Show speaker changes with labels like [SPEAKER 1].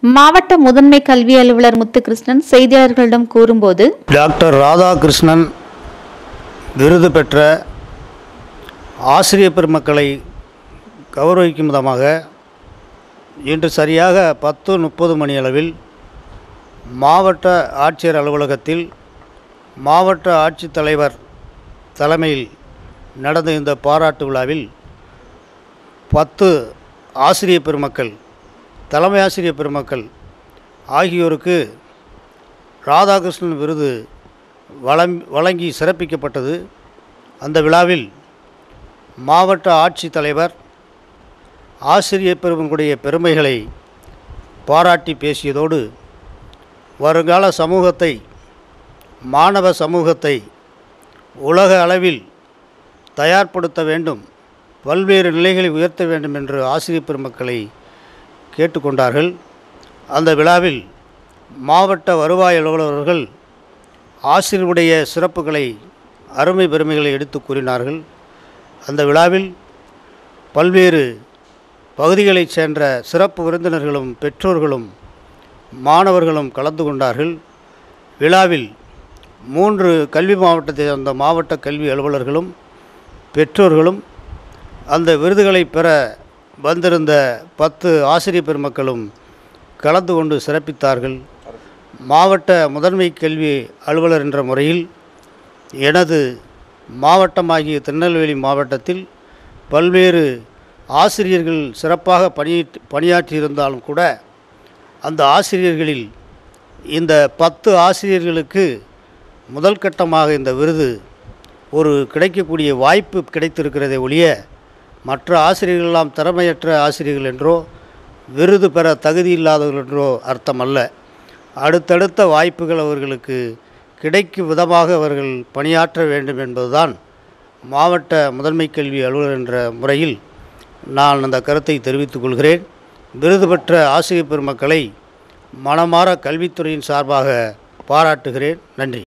[SPEAKER 1] மாவட்ட முதன்மை கல்வி அலுவலர் முத்துகிருஷ்ணன் செய்தியாளர்களிடம் கூறும்போது
[SPEAKER 2] டாக்டர் ராதாகிருஷ்ணன் விருது பெற்ற ஆசிரியர் பெருமக்களை கௌரவிக்கும் விதமாக இன்று சரியாக பத்து முப்பது மணி அளவில் மாவட்ட ஆட்சியர் அலுவலகத்தில் மாவட்ட ஆட்சித்தலைவர் தலைமையில் நடந்த இந்த பாராட்டு விழாவில் பத்து ஆசிரியர் பெருமக்கள் தலைமை ஆசிரியர் பெருமக்கள் ஆகியோருக்கு ராதாகிருஷ்ணன் விருது வழங் வழங்கி சிறப்பிக்கப்பட்டது அந்த விழாவில் மாவட்ட ஆட்சித்தலைவர் ஆசிரியர் பெருமனுடைய பெருமைகளை பாராட்டி பேசியதோடு வருங்கால சமூகத்தை மாணவ சமூகத்தை உலக அளவில் தயார்படுத்த வேண்டும் பல்வேறு நிலைகளை உயர்த்த வேண்டும் என்று ஆசிரியர் பெருமக்களை கேட்டுக்கொண்டார்கள் அந்த விழாவில் மாவட்ட வருவாய் அலுவலர்கள் ஆசிரியருடைய சிறப்புகளை அருமை பெருமைகளை எடுத்து கூறினார்கள் அந்த விழாவில் பல்வேறு பகுதிகளைச் சேர்ந்த சிறப்பு விருந்தினர்களும் பெற்றோர்களும் மாணவர்களும் கலந்து கொண்டார்கள் விழாவில் மூன்று கல்வி மாவட்டத்தை சேர்ந்த மாவட்ட கல்வி அலுவலர்களும் பெற்றோர்களும் அந்த விருதுகளை பெற வந்திருந்த பத்து ஆசிரியர் பெருமக்களும் கலந்து கொண்டு சிறப்பித்தார்கள் மாவட்ட முதன்மை கல்வி அலுவலர் என்ற முறையில் எனது மாவட்டமாகிய திருநெல்வேலி மாவட்டத்தில் பல்வேறு ஆசிரியர்கள் சிறப்பாக பணியிட்டு பணியாற்றியிருந்தாலும் கூட அந்த ஆசிரியர்களில் இந்த பத்து ஆசிரியர்களுக்கு முதல் கட்டமாக இந்த விருது ஒரு கிடைக்கக்கூடிய வாய்ப்பு கிடைத்திருக்கிறதே ஒழிய மற்ற ஆசிரியர்கள் எல்லாம் திறமையற்ற ஆசிரியர்கள் என்றோ விருது பெற தகுதி இல்லாதவர்கள் என்றோ அர்த்தம் அல்ல அடுத்தடுத்த வாய்ப்புகள் அவர்களுக்கு கிடைக்கும் விதமாக அவர்கள் பணியாற்ற வேண்டும் என்பதுதான் மாவட்ட முதன்மை கல்வி அலுவலர் என்ற முறையில் நான் அந்த கருத்தை தெரிவித்துக் கொள்கிறேன் விருது பெற்ற ஆசிரியர் பெருமக்களை மனமாற கல்வித்துறையின் சார்பாக பாராட்டுகிறேன் நன்றி